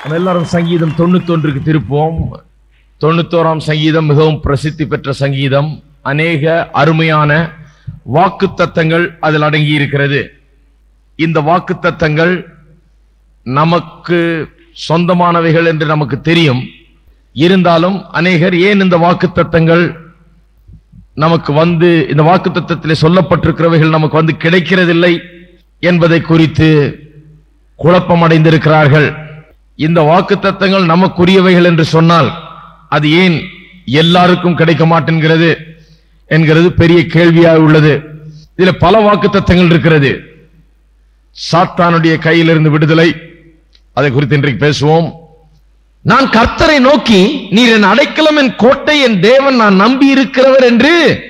நம்ம எல்லாரும் சங்கீதம் தொண்ணூத்தொன்றுக்கு திருப்போம் தொண்ணூத்தோராம் சங்கீதம் மிகவும் பிரசித்தி பெற்ற சங்கீதம் அநேக அருமையான வாக்கு தத்தங்கள் அதில் அடங்கி இருக்கிறது இந்த வாக்கு தத்தங்கள் நமக்கு சொந்தமானவைகள் என்று நமக்கு தெரியும் இருந்தாலும் அநேகர் ஏன் இந்த வாக்கு தத்தங்கள் நமக்கு வந்து இந்த வாக்கு தத்தத்திலே சொல்லப்பட்டிருக்கிறவைகள் நமக்கு வந்து கிடைக்கிறதில்லை என்பதை குறித்து குழப்பமடைந்திருக்கிறார்கள் இந்த வாக்கு தத்தங்கள் நமக்குரியவைகள் என்று சொன்னால் அது ஏன் எல்லாருக்கும் கிடைக்க மாட்டேங்கிறது என்கிறது பெரிய கேள்வியாக உள்ளது இதுல பல வாக்கு தத்தங்கள் இருக்கிறது சாத்தானுடைய கையிலிருந்து விடுதலை அதை குறித்து இன்றைக்கு பேசுவோம் நான் கர்த்தரை நோக்கி நீர் என் அடைக்கலம் என் கோட்டை என் தேவன் நான் நம்பி இருக்கிறவர் என்று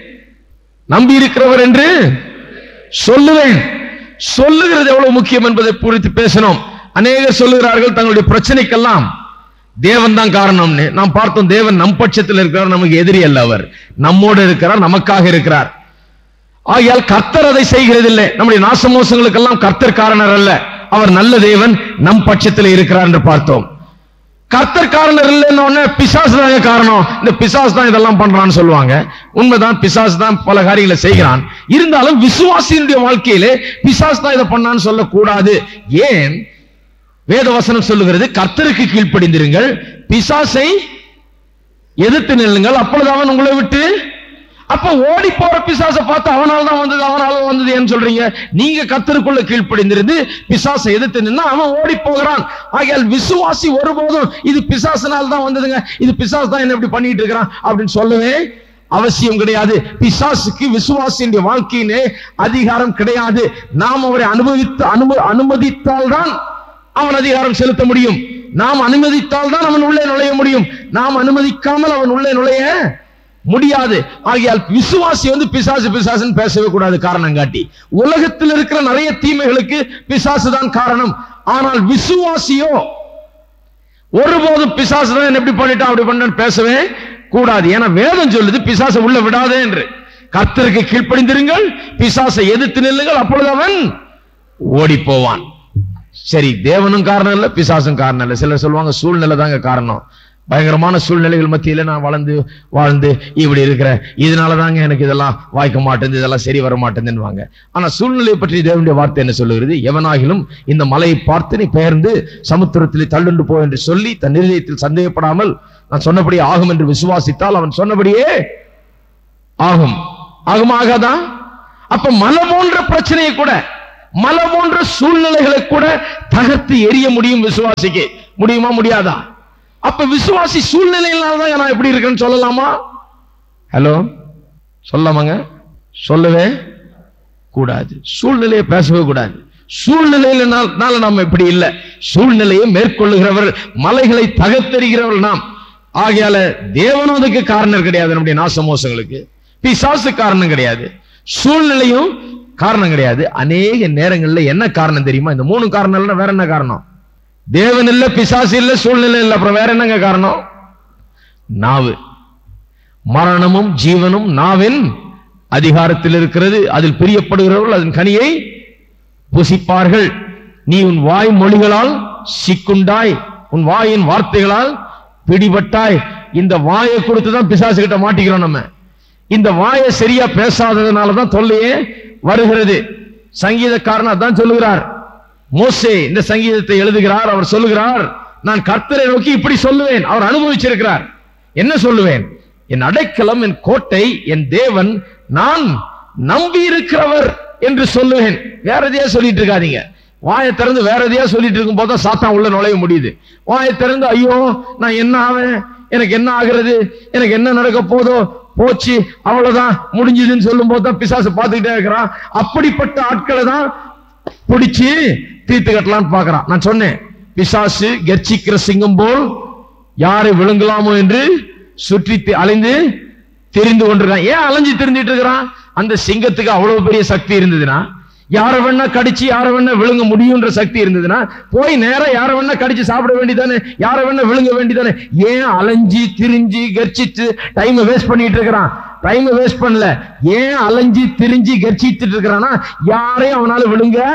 நம்பி இருக்கிறவர் என்று சொல்லுவேன் சொல்லுகிறது எவ்வளவு முக்கியம் என்பதை குறித்து பேசணும் அநேகர் சொல்லுகிறார்கள் தங்களுடைய பிரச்சனைக்கெல்லாம் தேவன் தான் காரணம்னு நாம் பார்த்தோம் தேவன் நம் பட்சத்தில் இருக்கிறார் நமக்கு எதிரி அல்ல அவர் நம்மோடு இருக்கிறார் நமக்காக இருக்கிறார் ஆகையால் கர்த்தர் அதை செய்கிறதில்லை நம்முடைய நாசமோசங்களுக்கெல்லாம் கர்த்தர் காரணர் அல்ல அவர் நல்ல தேவன் நம் பட்சத்தில் இருக்கிறார் என்று பார்த்தோம் கர்த்தர் காரணர் இல்லைன்னு பிசாசு தாங்க காரணம் இந்த பிசாசு தான் இதெல்லாம் பண்றான்னு சொல்லுவாங்க உண்மைதான் பிசாசு தான் பல காரியங்களை செய்கிறான் இருந்தாலும் விசுவாசியினுடைய வாழ்க்கையிலே பிசாசு தான் இதை பண்ணான்னு சொல்லக்கூடாது ஏன் வேதவசனம் சொல்லுகிறது கர்த்தருக்கு கீழ்ப்படிந்திருங்கள் பிசாசை எதிர்த்து நில்லுங்கள் அப்பொழுது அவன் உங்களை விட்டு அப்ப ஓடி போற பிசாசை பார்த்து அவனால தான் வந்தது அவனால வந்தது ஏன்னு சொல்றீங்க நீங்க கத்தருக்குள்ள கீழ்ப்படிந்திருந்து பிசாசை எதிர்த்து நின்னா அவன் ஓடி போகிறான் ஆகையால் விசுவாசி ஒருபோதும் இது பிசாசனால தான் வந்ததுங்க இது பிசாசு தான் என்ன இப்படி பண்ணிட்டு இருக்கிறான் அப்படின்னு சொல்லவே அவசியம் கிடையாது பிசாசுக்கு விசுவாசியுடைய வாழ்க்கையிலே அதிகாரம் கிடையாது நாம் அவரை அனுபவித்து அனும அனுமதித்தால் தான் அவன் அதிகாரம் செலுத்த முடியும் நாம் அனுமதித்தால் தான் அவன் உள்ளே நுழைய முடியும் நாம் அனுமதிக்காமல் அவன் உள்ளே நுழைய முடியாது ஆகையால் விசுவாசி வந்து பிசாசு பிசாசுன்னு பேசவே கூடாது காரணம் காட்டி உலகத்தில் இருக்கிற நிறைய தீமைகளுக்கு பிசாசு தான் காரணம் ஆனால் விசுவாசியோ ஒருபோதும் பிசாசு தான் என்ன எப்படி பண்ணிட்டான் அப்படி பண்ணு பேசவே கூடாது ஏன்னா வேதம் சொல்லுது பிசாசை உள்ள விடாதே என்று கர்த்தருக்கு கீழ்ப்படிந்திருங்கள் பிசாசை எதிர்த்து நில்லுங்கள் அப்பொழுது அவன் ஓடி போவான் சரி தேவனும் காரணம் இல்ல பிசாசும் காரணம் இல்ல சிலர் சொல்லுவாங்க சூழ்நிலை தாங்க காரணம் பயங்கரமான சூழ்நிலைகள் மத்தியில நான் வளர்ந்து வாழ்ந்து இப்படி இருக்கிறேன் இதனால தாங்க எனக்கு இதெல்லாம் வாய்க்க மாட்டேங்குது இதெல்லாம் சரி வர மாட்டேங்குதுன்னுவாங்க ஆனா சூழ்நிலையை பற்றி தேவனுடைய வார்த்தை என்ன சொல்லுகிறது எவனாகிலும் இந்த மலையை பார்த்து நீ பெயர்ந்து சமுத்திரத்தில் தள்ளுண்டு போ என்று சொல்லி தன் நிலையத்தில் சந்தேகப்படாமல் நான் சொன்னபடி ஆகும் என்று விசுவாசித்தால் அவன் சொன்னபடியே ஆகும் ஆகும் ஆகாதா அப்ப மலை போன்ற பிரச்சனையை கூட மலை போன்ற சூழ்நிலைகளை கூட தகர்த்து எரிய முடியும் விசுவாசிக்கு முடியுமா முடியாதா அப்ப விசுவாசி சூழ்நிலையினால தான் நான் எப்படி இருக்கேன்னு சொல்லலாமா ஹலோ சொல்லாமாங்க சொல்லவே கூடாது சூழ்நிலையை பேசவே கூடாது சூழ்நிலையினால நம்ம இப்படி இல்லை சூழ்நிலையை மேற்கொள்ளுகிறவர் மலைகளை தகர்த்தெறிகிறவர்கள் நாம் ஆகையால தேவனும் அதுக்கு காரணம் கிடையாது நம்முடைய நாசமோசங்களுக்கு பிசாசு காரணம் கிடையாது சூழ்நிலையும் காரணம் கிடையாது அநேக நேரங்கள்ல என்ன காரணம் தெரியுமா இந்த மூணு காரணம் இல்லைன்னா வேற என்ன காரணம் தேவன் இல்ல பிசாசு இல்ல சூழ்நிலை இல்ல அப்புறம் வேற என்னங்க காரணம் நாவு மரணமும் ஜீவனும் நாவின் அதிகாரத்தில் இருக்கிறது அதில் பிரியப்படுகிறவர்கள் அதன் கனியை புசிப்பார்கள் நீ உன் வாய் மொழிகளால் சிக்குண்டாய் உன் வாயின் வார்த்தைகளால் பிடிபட்டாய் இந்த வாயை கொடுத்து தான் பிசாசு கிட்ட மாட்டிக்கிறோம் நம்ம இந்த வாயை சரியா பேசாததுனால தான் தொல்லையே வருகிறது சங்கீதக்காரன் அதான் சொல்லுகிறார் மோசே இந்த சங்கீதத்தை எழுதுகிறார் அவர் சொல்லுகிறார் நான் கர்த்தரை நோக்கி இப்படி சொல்லுவேன் அவர் அனுபவிச்சிருக்கிறார் என்ன சொல்லுவேன் என் அடைக்கலம் என் கோட்டை என் தேவன் நான் நம்பி இருக்கிறவர் என்று சொல்லுவேன் வேற எதையா சொல்லிட்டு இருக்காதீங்க வாயை திறந்து வேற எதையா சொல்லிட்டு இருக்கும் போது சாத்தான் உள்ள நுழைய முடியுது வாயை திறந்து ஐயோ நான் என்ன ஆவேன் எனக்கு என்ன ஆகிறது எனக்கு என்ன நடக்க போதோ போச்சு அவ்வளவுதான் முடிஞ்சதுன்னு சொல்லும் போது தான் பிசாசு பார்த்துக்கிட்டே இருக்கிறான் அப்படிப்பட்ட ஆட்களை தான் பிடிச்சு தீர்த்து கட்டலான்னு பாக்குறான் நான் சொன்னேன் பிசாசு கர்ச்சிக்கிற சிங்கம் போல் யாரை விழுங்கலாமோ என்று சுற்றி தி- அலைந்து தெரிந்து கொண்டிருக்கான் ஏன் அலைஞ்சு தெரிஞ்சிட்டு இருக்கிறான் அந்த சிங்கத்துக்கு அவ்வளவு பெரிய சக்தி இருந்ததுன்னா யாரை வேணா கடிச்சு யாரை வேணா விழுங்க முடியும்ன்ற சக்தி இருந்ததுன்னா போய் நேரா யாரை வேணா கடிச்சு சாப்பிட வேண்டியதானே யாரை வேணா விழுங்க வேண்டியதானே ஏன் அலைஞ்சு திரிஞ்சு கர்ச்சிச்சு டைம் வேஸ்ட் பண்ணிட்டு இருக்கிறான் டைம் வேஸ்ட் பண்ணல ஏன் அலைஞ்சு திரிஞ்சு கர்ச்சிட்டு இருக்கிறான்னா யாரையும் அவனால விழுங்க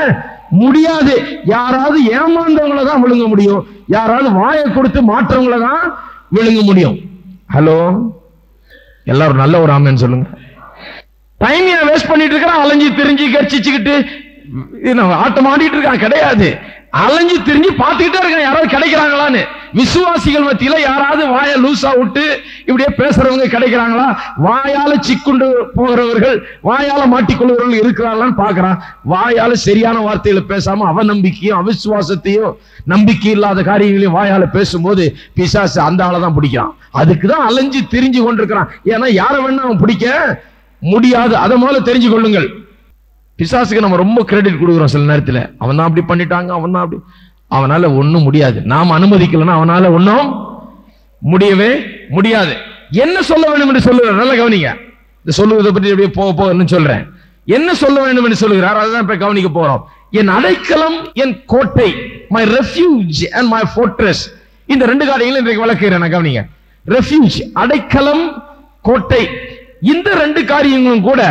முடியாது யாராவது ஏமாந்தவங்கள தான் விழுங்க முடியும் யாராவது வாயை கொடுத்து மாற்றவங்கள தான் விழுங்க முடியும் ஹலோ எல்லாரும் நல்ல ஒரு ஆமேன்னு சொல்லுங்க டைம் ஏன் வேஸ்ட் பண்ணிட்டு இருக்கிறான் அலைஞ்சு திரிஞ்சு கட்சிச்சுக்கிட்டு ஆட்டம் ஆடிட்டு இருக்கான் கிடையாது அலைஞ்சு திரிஞ்சு பார்த்துக்கிட்டே இருக்கான் யாராவது கிடைக்கிறாங்களான்னு விசுவாசிகள் மத்தியில யாராவது வாயை லூசா விட்டு இப்படியே பேசுறவங்க கிடைக்கிறாங்களா வாயால சிக்குண்டு போகிறவர்கள் வாயால மாட்டிக்கொள்கிறவர்கள் இருக்கிறாங்களான்னு பாக்குறான் வாயால சரியான வார்த்தைகளை பேசாம அவநம்பிக்கையும் அவிசுவாசத்தையும் நம்பிக்கை இல்லாத காரியங்களையும் வாயால பேசும்போது பிசாசு அந்த ஆளை தான் பிடிக்கிறான் அதுக்கு தான் அலைஞ்சு திரிஞ்சு கொண்டிருக்கிறான் ஏன்னா யாரை வேணா அவன் பிடிக்க முடியாது அதை முதல்ல தெரிஞ்சு கொள்ளுங்கள் பிசாசுக்கு நம்ம ரொம்ப கிரெடிட் கொடுக்குறோம் சில நேரத்துல அவன் தான் அப்படி பண்ணிட்டாங்க அவன் தான் அப்படி அவனால ஒண்ணும் முடியாது நாம் அனுமதிக்கலன்னா அவனால ஒண்ணும் முடியவே முடியாது என்ன சொல்ல வேண்டும் என்று சொல்லுகிறார் நல்ல கவனிங்க இந்த சொல்லுவதை பற்றி அப்படியே போக போக சொல்றேன் என்ன சொல்ல வேண்டும் என்று சொல்லுகிறார் அதுதான் இப்ப கவனிக்க போறோம் என் அடைக்கலம் என் கோட்டை my refuge and my fortress இந்த ரெண்டு காரியங்களும் இன்றைக்கு விளக்குகிறேன் நான் கவனிங்க ரெஃப்யூஜ் அடைக்கலம் கோட்டை இந்த ரெண்டு காரியங்களும் கூட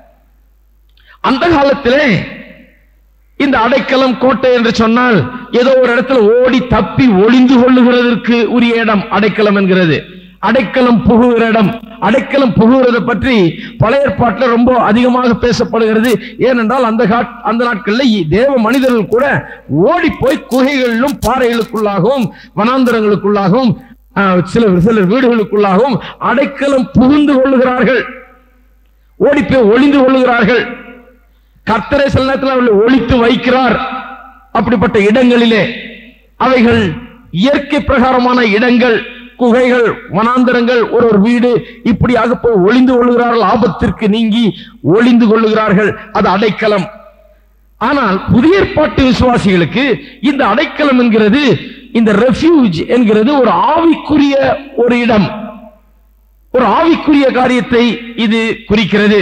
அந்த காலத்திலே இந்த அடைக்கலம் கோட்டை என்று சொன்னால் ஏதோ ஒரு இடத்துல ஓடி தப்பி ஒளிந்து கொள்ளுகிறதற்கு உரிய இடம் அடைக்கலம் என்கிறது அடைக்கலம் புகுகிற இடம் அடைக்கலம் புகுகிறதை பற்றி பழைய ஏற்பாட்டில் ரொம்ப அதிகமாக பேசப்படுகிறது ஏனென்றால் அந்த காட்- அந்த நாட்களில் இ- தேவ மனிதர்கள் கூட ஓடி போய் குகைகளிலும் பாறைகளுக்குள்ளாகவும் வனாந்தரங்களுக்குள்ளாகவும் ஆஹ், சிலர் சிலர் வீடுகளுக்குள்ளாகவும் அடைக்கலம் புகுந்து கொள்ளுகிறார்கள் ஓடி போய் ஒளிந்து கொள்ளுகிறார்கள் கர்த்தரை சில நேரத்தில் அவர்களை ஒழித்து வைக்கிறார் அப்படிப்பட்ட இடங்களிலே அவைகள் இயற்கை பிரகாரமான இடங்கள் குகைகள் வனாந்தரங்கள் ஒரு ஒரு வீடு இப்படியாக போய் ஒளிந்து கொள்ளுகிறார்கள் ஆபத்திற்கு நீங்கி ஒளிந்து கொள்ளுகிறார்கள் அது அடைக்கலம் ஆனால் புதிய ஏற்பாட்டு விசுவாசிகளுக்கு இந்த அடைக்கலம் என்கிறது இந்த ரெஃப்யூஜ் என்கிறது ஒரு ஆவிக்குரிய ஒரு இடம் ஒரு ஆவிக்குரிய காரியத்தை இது குறிக்கிறது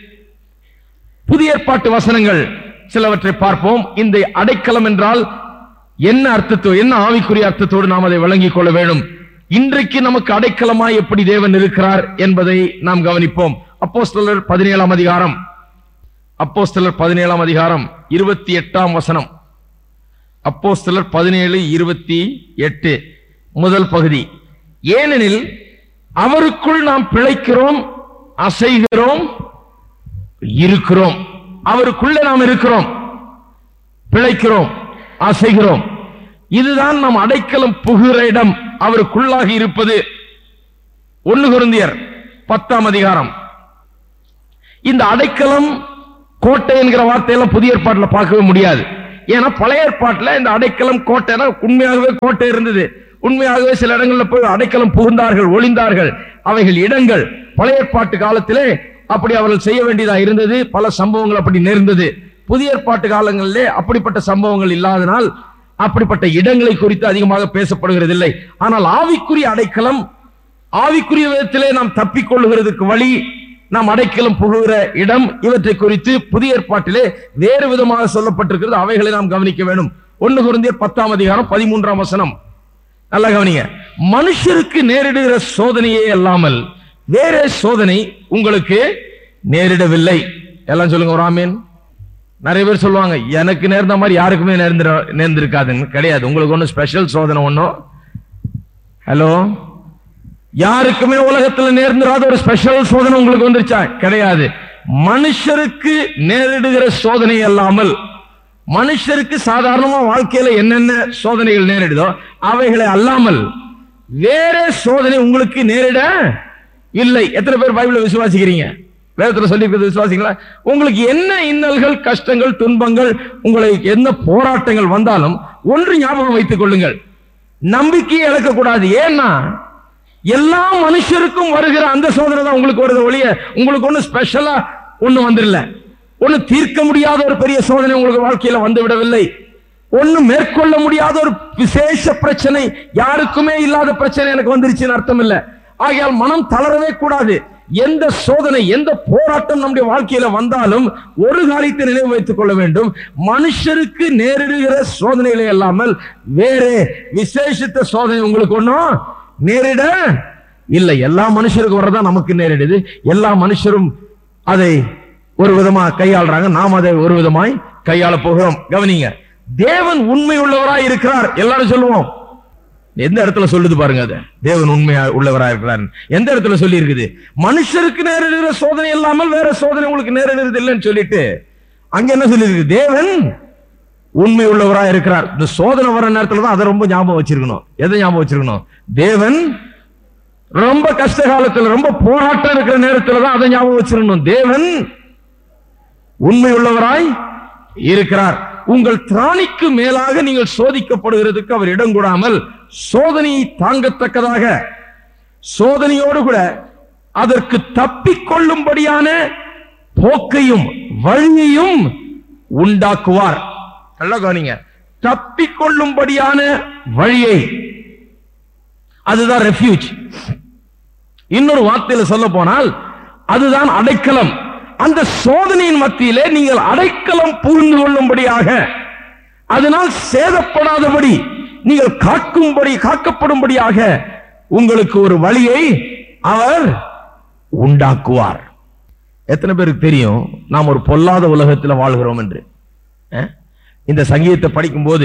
புதிய ஏற்பாட்டு வசனங்கள் சிலவற்றை பார்ப்போம் இந்த அடைக்கலம் என்றால் என்ன அர்த்தத்தோ என்ன ஆவிக்குரிய அர்த்தத்தோடு நாம் அதை விளங்கிக் கொள்ள வேண்டும் இன்றைக்கு நமக்கு அடைக்கலமாய் எப்படி தேவன் இருக்கிறார் என்பதை நாம் கவனிப்போம் அப்போஸ்தலர் பதினேழாம் அதிகாரம் அப்போஸ்தலர் பதினேழாம் அதிகாரம் இருபத்தி எட்டாம் வசனம் அப்போஸ்தலர் பதினேழு இருபத்தி எட்டு முதல் பகுதி ஏனெனில் அவருக்குள் நாம் பிழைக்கிறோம் அசைகிறோம் இருக்கிறோம் அவருக்குள்ள நாம் இருக்கிறோம் பிழைக்கிறோம் அசைகிறோம் இதுதான் நம் அடைக்கலம் புகுகிற இடம் அவருக்குள்ளாக இருப்பது ஒன்னு குருந்தியர் பத்தாம் அதிகாரம் இந்த அடைக்கலம் கோட்டை என்கிற வார்த்தையெல்லாம் புதிய ஏற்பாட்டில் பார்க்கவே முடியாது ஏன்னா பழைய ஏற்பாட்டில் இந்த அடைக்கலம் கோட்டைனா உண்மையாகவே கோட்டை இருந்தது உண்மையாகவே சில இடங்களில் போய் அடைக்கலம் புகுந்தார்கள் ஒளிந்தார்கள் அவைகள் இடங்கள் பழைய ஏற்பாட்டு காலத்திலே அப்படி அவர்கள் செய்ய வேண்டியதா இருந்தது பல சம்பவங்கள் அப்படி நேர்ந்தது புதிய ஏற்பாட்டு காலங்களிலே அப்படிப்பட்ட சம்பவங்கள் இல்லாதனால் அப்படிப்பட்ட இடங்களை குறித்து அதிகமாக பேசப்படுகிறதில்லை ஆனால் ஆவிக்குரிய அடைக்கலம் ஆவிக்குரிய விதத்திலே நாம் தப்பிக் கொள்ளுகிறதுக்கு வழி நாம் அடைக்கலம் புகுகிற இடம் இவற்றை குறித்து புதிய ஏற்பாட்டிலே வேறு விதமாக சொல்லப்பட்டிருக்கிறது அவைகளை நாம் கவனிக்க வேண்டும் ஒன்னு குருந்தியர் பத்தாம் அதிகாரம் பதிமூன்றாம் வசனம் நல்லா கவனிங்க மனுஷருக்கு நேரிடுகிற சோதனையே அல்லாமல் வேற சோதனை உங்களுக்கு நேரிடவில்லை எல்லாம் சொல்லுங்க ஒரு ஆமீன் நிறைய பேர் சொல்லுவாங்க எனக்கு நேர்ந்த மாதிரி யாருக்குமே நேர்ந்திர நேர்ந்திருக்காதுன்னு கிடையாது உங்களுக்கு ஒன்றும் ஸ்பெஷல் சோதனை ஒன்றும் ஹலோ யாருக்குமே உலகத்துல நேர்ந்திராத ஒரு ஸ்பெஷல் சோதனை உங்களுக்கு வந்துருச்சா கிடையாது மனுஷருக்கு நேரிடுகிற சோதனை அல்லாமல் மனுஷருக்கு சாதாரணமா வாழ்க்கையில என்னென்ன சோதனைகள் நேரிடுதோ அவைகளை அல்லாமல் வேற சோதனை உங்களுக்கு நேரிட இல்லை எத்தனை பேர் பைபிளை விசுவாசிக்கிறீங்க வேதத்துல சொல்லி விசுவாசிங்களா உங்களுக்கு என்ன இன்னல்கள் கஷ்டங்கள் துன்பங்கள் உங்களுக்கு என்ன போராட்டங்கள் வந்தாலும் ஒன்று ஞாபகம் வைத்துக் கொள்ளுங்கள் நம்பிக்கையை இழக்கக்கூடாது ஏன்னா எல்லா மனுஷருக்கும் வருகிற அந்த சோதனை தான் உங்களுக்கு வருது ஒழிய உங்களுக்கு ஒண்ணு ஸ்பெஷலா ஒண்ணு வந்துடல ஒண்ணு தீர்க்க முடியாத ஒரு பெரிய சோதனை உங்களுக்கு வாழ்க்கையில வந்து விடவில்லை ஒண்ணு மேற்கொள்ள முடியாத ஒரு விசேஷ பிரச்சனை யாருக்குமே இல்லாத பிரச்சனை எனக்கு வந்துருச்சுன்னு அர்த்தம் இல்ல ஆகையால் மனம் தளரவே கூடாது எந்த சோதனை எந்த போராட்டம் நம்முடைய வாழ்க்கையில வந்தாலும் ஒரு காரியத்தை நினைவு வைத்துக் கொள்ள வேண்டும் மனுஷருக்கு நேரிடுகிற சோதனைகளை அல்லாமல் வேறு விசேஷித்த சோதனை உங்களுக்கு ஒண்ணும் நேரிட இல்லை எல்லா மனுஷருக்கும் வரதான் நமக்கு நேரிடுது எல்லா மனுஷரும் அதை ஒரு விதமா கையாளுறாங்க நாம் அதை ஒரு விதமாய் கையாள போகிறோம் கவனிங்க தேவன் உண்மை உள்ளவராய் இருக்கிறார் எல்லாரும் சொல்லுவோம் எந்த இடத்துல சொல்லுது பாருங்க அது தேவன் உண்மையா உள்ளவரா இருக்கிறார் எந்த இடத்துல சொல்லி இருக்குது மனுஷருக்கு நேரிடுகிற சோதனை இல்லாமல் வேற சோதனை உங்களுக்கு நேரிடுறது இல்லைன்னு சொல்லிட்டு அங்க என்ன சொல்லியிருக்கு தேவன் உண்மை உள்ளவரா இருக்கிறார் இந்த சோதனை வர நேரத்துல தான் அதை ரொம்ப ஞாபகம் வச்சிருக்கணும் எதை ஞாபகம் வச்சிருக்கணும் தேவன் ரொம்ப கஷ்ட காலத்துல ரொம்ப போராட்டம் இருக்கிற நேரத்துல தான் அதை ஞாபகம் வச்சிருக்கணும் தேவன் உண்மை உள்ளவராய் இருக்கிறார் உங்கள் திராணிக்கு மேலாக நீங்கள் சோதிக்கப்படுகிறதுக்கு அவர் இடம் கூடாமல் சோதனையை தாங்கத்தக்கதாக சோதனையோடு கூட அதற்கு தப்பிக்கொள்ளும்படியான போக்கையும் வழியையும் உண்டாக்குவார் நல்லா கவனிங்க தப்பிக்கொள்ளும்படியான வழியை அதுதான் ரெஃப்யூஜ் இன்னொரு வார்த்தையில சொல்ல போனால் அதுதான் அடைக்கலம் அந்த சோதனையின் மத்தியிலே நீங்கள் அடைக்கலம் புரிந்து கொள்ளும்படியாக அதனால் சேதப்படாதபடி நீங்கள் காக்கும்படி காக்கப்படும்படியாக உங்களுக்கு ஒரு வழியை அவர் உண்டாக்குவார் எத்தனை பேருக்கு தெரியும் நாம் ஒரு பொல்லாத உலகத்தில் வாழ்கிறோம் என்று அஹ்? இந்த சங்கீதத்தை படிக்கும்போது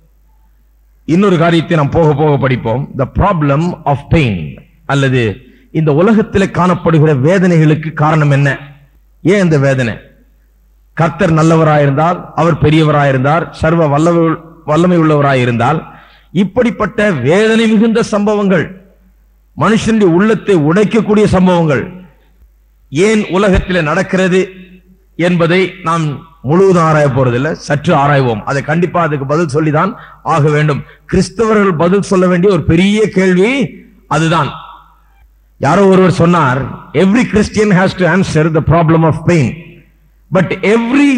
இன்னொரு காரியத்தை நாம் போக போக படிப்போம் த ப்ராப்ளம் ஆஃப் பெயின் அல்லது இந்த உலகத்தில் காணப்படுகிற வேதனைகளுக்கு காரணம் என்ன ஏன் இந்த வேதனை கர்த்தர் நல்லவராயிருந்தால் அவர் பெரியவராயிருந்தார் சர்வ வல்லவ வல்லமை உள்ளவராயிருந்தால் இப்படிப்பட்ட வேதனை மிகுந்த சம்பவங்கள் மனுஷனுடைய உள்ளத்தை உடைக்கக்கூடிய சம்பவங்கள் ஏன் உலகத்தில் நடக்கிறது என்பதை நாம் முழுவதும் ஆராய போறதில்லை சற்று ஆராய்வோம் அதை கண்டிப்பா அதுக்கு பதில் சொல்லிதான் ஆக வேண்டும் கிறிஸ்தவர்கள் பதில் சொல்ல வேண்டிய ஒரு பெரிய கேள்வி அதுதான் யாரோ ஒருவர் சொன்னார் every Christian has to answer the problem of pain but every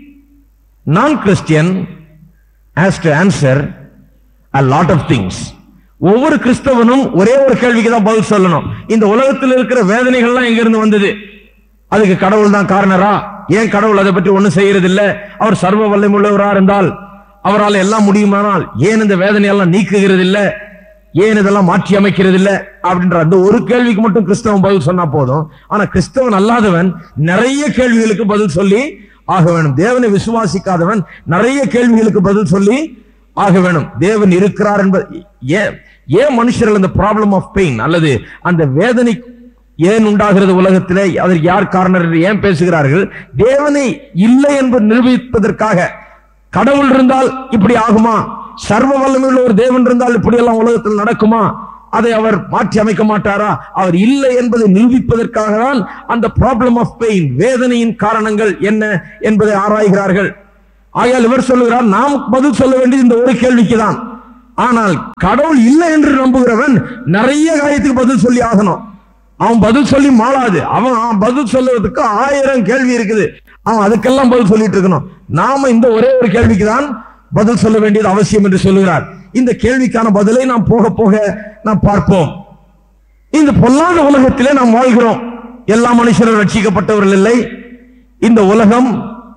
non Christian has to answer a lot of things ஒவ்வொரு கிறிஸ்தவனும் ஒரே ஒரு கேள்விக்கு தான் பதில் சொல்லணும் இந்த உலகத்தில் இருக்கிற வேதனைகள்லாம் எங்க இருந்து வந்தது அதுக்கு கடவுள் தான் காரணரா ஏன் கடவுள் அதை பற்றி ஒண்ணும் செய்யறது இல்ல அவர் சர்வ வல்லமுள்ளவரா இருந்தால் அவரால் எல்லாம் முடியுமானால் ஏன் இந்த வேதனையெல்லாம் நீக்குகிறது இல்ல ஏன் இதெல்லாம் மாற்றி அமைக்கிறது இல்ல அப்படின்ற அந்த ஒரு கேள்விக்கு மட்டும் கிறிஸ்தவன் பதில் சொன்னா போதும் ஆனா கிறிஸ்தவன் அல்லாதவன் நிறைய கேள்விகளுக்கு பதில் சொல்லி ஆக வேணும் தேவனை விசுவாசிக்காதவன் நிறைய கேள்விகளுக்கு பதில் சொல்லி ஆக வேணும் தேவன் இருக்கிறார் என்பது ஏன் ஏன் மனுஷர்கள் அந்த ப்ராப்ளம் ஆஃப் பெயின் அல்லது அந்த வேதனை ஏன் உண்டாகிறது உலகத்திலே அதற்கு யார் காரணர் என்று ஏன் பேசுகிறார்கள் தேவனை இல்லை என்பது நிரூபிப்பதற்காக கடவுள் இருந்தால் இப்படி ஆகுமா சர்வ வல்லமையுள்ள ஒரு தேவன் இருந்தால் இப்படி எல்லாம் உலகத்தில் நடக்குமா அதை அவர் மாற்றி அமைக்க மாட்டாரா அவர் இல்லை என்பதை நிரூபிப்பதற்காக தான் அந்த ப்ராப்ளம் ஆஃப் பெயின் வேதனையின் காரணங்கள் என்ன என்பதை ஆராய்கிறார்கள் ஆகையால் இவர் சொல்லுகிறார் நாம் பதில் சொல்ல வேண்டியது இந்த ஒரு கேள்விக்கு தான் ஆனால் கடவுள் இல்லை என்று நம்புகிறவன் நிறைய காரியத்துக்கு பதில் சொல்லி ஆகணும் அவன் பதில் சொல்லி மாளாது அவன் அவன் பதில் சொல்லுவதற்கு ஆயிரம் கேள்வி இருக்குது அவன் அதுக்கெல்லாம் பதில் சொல்லிட்டு இருக்கணும் நாம இந்த ஒரே ஒரு கேள்விக்கு தான் பதில் சொல்ல வேண்டியது அவசியம் என்று சொல்லுகிறார் இந்த கேள்விக்கான பதிலை நாம் போக போக நாம் பார்ப்போம் இந்த பொல்லாத உலகத்திலே நாம் வாழ்கிறோம் எல்லா மனுஷரும் ரட்சிக்கப்பட்டவர்கள் இல்லை இந்த உலகம்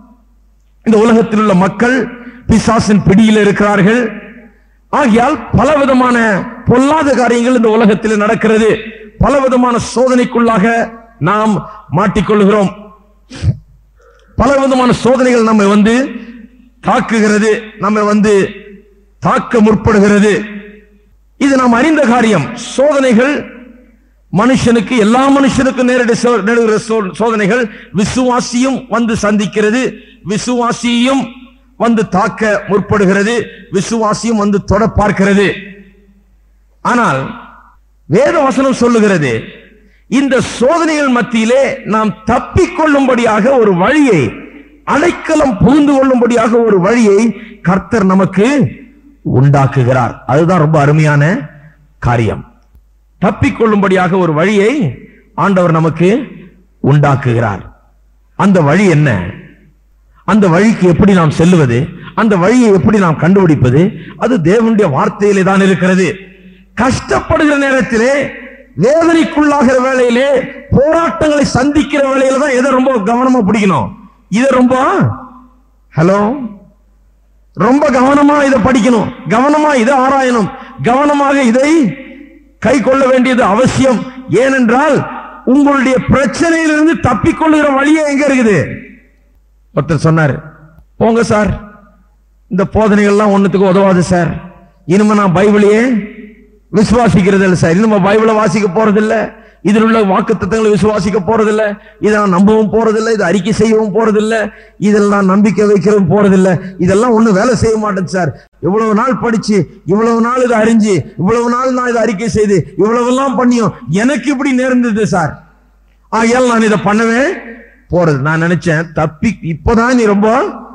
இந்த உலகத்தில் உள்ள மக்கள் பிசாசின் பிடியில் இருக்கிறார்கள் ஆகையால் பலவிதமான பொல்லாத காரியங்கள் இந்த உலகத்தில் நடக்கிறது பலவிதமான சோதனைக்குள்ளாக நாம் மாட்டிக்கொள்கிறோம் பலவிதமான சோதனைகள் நம்மை வந்து தாக்குகிறது நம்மை வந்து தாக்க முற்படுகிறது இது நாம் அறிந்த காரியம் சோதனைகள் மனுஷனுக்கு எல்லா மனுஷனுக்கும் நேரடி சோ- நேருகிற சோ- சோதனைகள் விசுவாசியும் வந்து சந்திக்கிறது விசுவாசியும் வந்து தாக்க முற்படுகிறது விசுவாசியும் வந்து தொட பார்க்கிறது ஆனால் வேத வசனம் சொல்லுகிறது இந்த சோதனைகள் மத்தியிலே நாம் தப்பிக்கொள்ளும்படியாக ஒரு வழியை அடைக்கலம் புகுந்து கொள்ளும்படியாக ஒரு வழியை கர்த்தர் நமக்கு உண்டாக்குகிறார் அதுதான் ரொம்ப அருமையான காரியம் தப்பிக்கொள்ளும்படியாக ஒரு வழியை ஆண்டவர் நமக்கு உண்டாக்குகிறார் அந்த வழி என்ன அந்த வழிக்கு எப்படி நாம் செல்லுவது அந்த வழியை எப்படி நாம் கண்டுபிடிப்பது அது தேவனுடைய வார்த்தையிலே தான் இருக்கிறது கஷ்டப்படுகிற நேரத்திலே வேதனைக்குள்ளாகிற வேளையிலே போராட்டங்களை சந்திக்கிற வேளையில தான் எதை ரொம்ப கவனமா பிடிக்கணும் இதை ரொம்ப ஹலோ ரொம்ப கவனமா இதை படிக்கணும் கவனமா இதை ஆராயணும் கவனமாக இதை கை கொள்ள வேண்டியது அவசியம் ஏனென்றால் உங்களுடைய பிரச்சனையிலிருந்து தப்பிக்கொள்ளுகிற வழியே எங்க இருக்குது ஒருத்தர் சொன்னாரு போங்க சார் இந்த போதனைகள்லாம் ஒண்ணுத்துக்கு உதவாது சார் இனிமே நான் பைபிளையே விசுவாசிக்கிறது இல்லை சார் இனிமே பைபிளை வாசிக்க போறது இல்ல இதில் உள்ள வாக்கு தத்தங்களை விசுவாசிக்க போறது இல்ல இதை நான் நம்பவும் போறது இல்ல இதை அறிக்கை செய்யவும் போறது இல்ல இதில் நான் நம்பிக்கை வைக்கவும் போறது இல்ல இதெல்லாம் ஒண்ணும் வேலை செய்ய மாட்டேன் சார் இவ்வளவு நாள் படிச்சு இவ்வளவு நாள் இதை அறிஞ்சு இவ்வளவு நாள் நான் இதை அறிக்கை செய்து இவ்வளவு எல்லாம் பண்ணியும் எனக்கு இப்படி நேர்ந்தது சார் ஆகையால் நான் இதை பண்ணவே போறது நான் நினைச்சேன் தப்பி இப்பதான் நீ ரொம்ப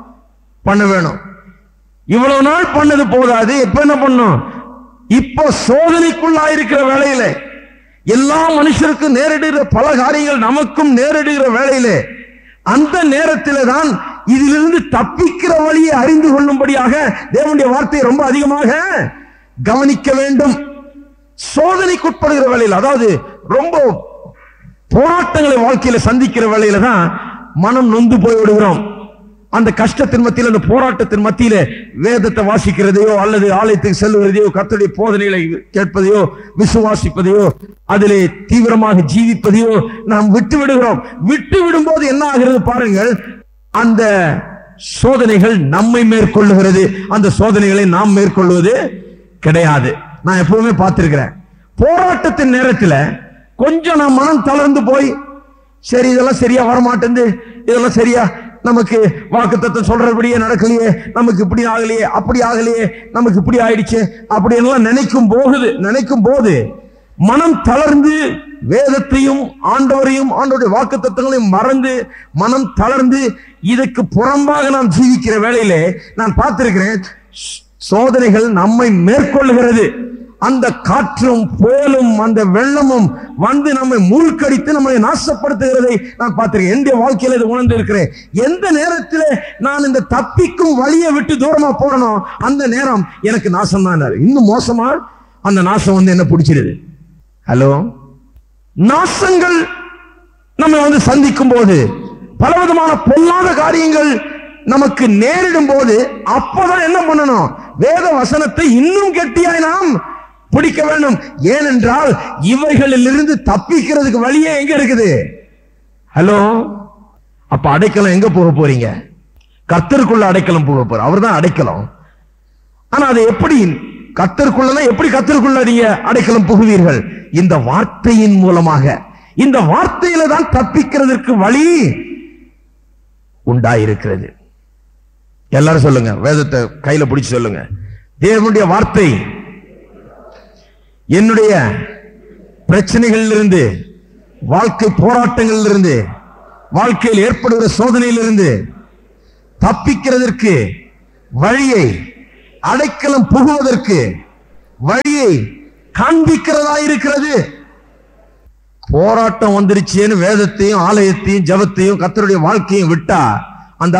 பண்ண வேணும் இவ்வளவு நாள் பண்ணது போதாது இப்ப என்ன பண்ணும் இப்போ சோதனைக்குள்ளாயிருக்கிற வேளையில எல்லா மனுஷருக்கும் நேரிடுகிற பல காரியங்கள் நமக்கும் நேரிடுகிற வேளையிலே அந்த நேரத்திலே தான் இதிலிருந்து தப்பிக்கிற வழியை அறிந்து கொள்ளும்படியாக தேவனுடைய வார்த்தையை ரொம்ப அதிகமாக கவனிக்க வேண்டும் சோதனைக்குட்படுகிற வேளையில் அதாவது ரொம்ப போராட்டங்களை வாழ்க்கையில சந்திக்கிற வேளையில தான் மனம் நொந்து போய் விடுகிறோம் அந்த கஷ்டத்தின் மத்தியில் அந்த போராட்டத்தின் மத்தியில வேதத்தை வாசிக்கிறதையோ அல்லது ஆலயத்துக்கு செல்லுவதையோ கர்த்தருடைய போதனைகளை கேட்பதையோ விசுவாசிப்பதையோ அதிலே தீவிரமாக ஜீவிப்பதையோ நாம் விட்டு விடுகிறோம் விட்டு விடும்போது என்ன ஆகிறது பாருங்கள் அந்த சோதனைகள் நம்மை மேற்கொள்ளுகிறது அந்த சோதனைகளை நாம் மேற்கொள்வது கிடையாது நான் எப்பவுமே பார்த்திருக்கிறேன் போராட்டத்தின் நேரத்துல கொஞ்சம் நான் மனம் தளர்ந்து போய் சரி இதெல்லாம் சரியா வரமாட்டேங்குது இதெல்லாம் சரியா நமக்கு வாக்குத்தத்தை சொல்றபடியே நடக்கலையே நமக்கு இப்படி ஆகலையே அப்படி ஆகலையே நமக்கு இப்படி ஆயிடுச்சு அப்படி எல்லாம் நினைக்கும் போகுது நினைக்கும் போது மனம் தளர்ந்து வேதத்தையும் ஆண்டவரையும் ஆண்டவருடைய வாக்கு தத்துவங்களையும் மறந்து மனம் தளர்ந்து இதுக்கு புறம்பாக நாம் ஜீவிக்கிற வேளையிலே நான் பார்த்திருக்கிறேன் சோதனைகள் நம்மை மேற்கொள்ளுகிறது அந்த காற்றும் புயலும் அந்த வெள்ளமும் வந்து நம்மை மூழ்கடித்து நம்மை நாசப்படுத்துகிறதை நான் பார்த்திருக்கேன் என்னுடைய வாழ்க்கையில இதை உணர்ந்து இருக்கிறேன் எந்த நேரத்தில் நான் இந்த தப்பிக்கும் வழியை விட்டு தூரமா போறனோ அந்த நேரம் எனக்கு நாசம் தான் இன்னும் மோசமா அந்த நாசம் வந்து என்ன பிடிச்சிருது ஹலோ நாசங்கள் நம்ம வந்து சந்திக்கும் போது பலவிதமான பொல்லாத காரியங்கள் நமக்கு நேரிடும் போது அப்பதான் என்ன பண்ணணும் வேத வசனத்தை இன்னும் கெட்டியாய் நாம் பிடிக்க வேண்டும் ஏனென்றால் இவைகளில் இருந்து தப்பிக்கிறதுக்கு வழியே எங்க இருக்குது ஹலோ அப்ப அடைக்கலம் எங்க போக போறீங்க கத்தருக்குள்ள அடைக்கலம் போக போற அவர்தான் அடைக்கலம் ஆனா அதை எப்படி கத்தருக்குள்ள எப்படி கத்தருக்குள்ள நீங்க அடைக்கலம் புகுவீர்கள் இந்த வார்த்தையின் மூலமாக இந்த வார்த்தையில தான் தப்பிக்கிறதுக்கு வழி உண்டாயிருக்கிறது எல்லாரும் சொல்லுங்க வேதத்தை கையில பிடிச்சு சொல்லுங்க தேவனுடைய வார்த்தை என்னுடைய பிரச்சனைகளில் இருந்து வாழ்க்கை போராட்டங்களில் இருந்து வாழ்க்கையில் ஏற்படுகிற சோதனையிலிருந்து தப்பிக்கிறதற்கு வழியை அடைக்கலம் புகுவதற்கு வழியை காண்பிக்கிறதா இருக்கிறது போராட்டம் வந்துருச்சேன்னு வேதத்தையும் ஆலயத்தையும் ஜபத்தையும் கத்தருடைய வாழ்க்கையும் விட்டா